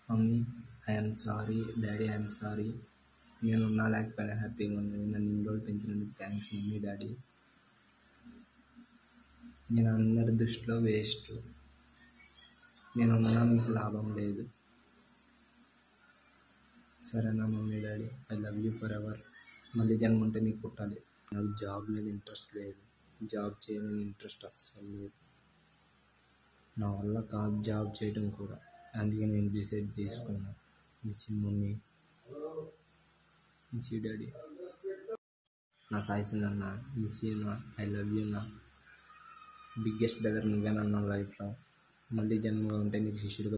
mummy I'm sorry daddy I'm sorry నేను ఉన్నా లేకపోయినా హ్యాపీగా ఉన్నాను నన్ను ఇన్ని రోజులు పెంచినందుకు థ్యాంక్స్ మమ్మీ డాడీ నేను అందరి దృష్టిలో వేస్ట్ నేను ఉన్నా మీకు లాభం లేదు సరేనా mummy daddy I love you forever మళ్ళీ జన్మ ఉంటే మీకు పుట్టాలి నాకు జాబ్ మీద ఇంట్రెస్ట్ లేదు జాబ్ చేయాలని ఇంట్రెస్ట్ అస్సలు లేదు నా వల్ల కాదు జాబ్ చేయడం కూడా అందుకే నేను డిసైడ్ చేసుకున్నాను miss you mummy miss you daddy నా సాయి అన్న మిస్ యూ నా ఐ లవ్ యూ నా బిగ్గెస్ట్ బ్రదర్ నువ్వేనన్నా లైఫ్లో మళ్ళీ జన్మలో ఉంటే నీకు శిష్యుడిగా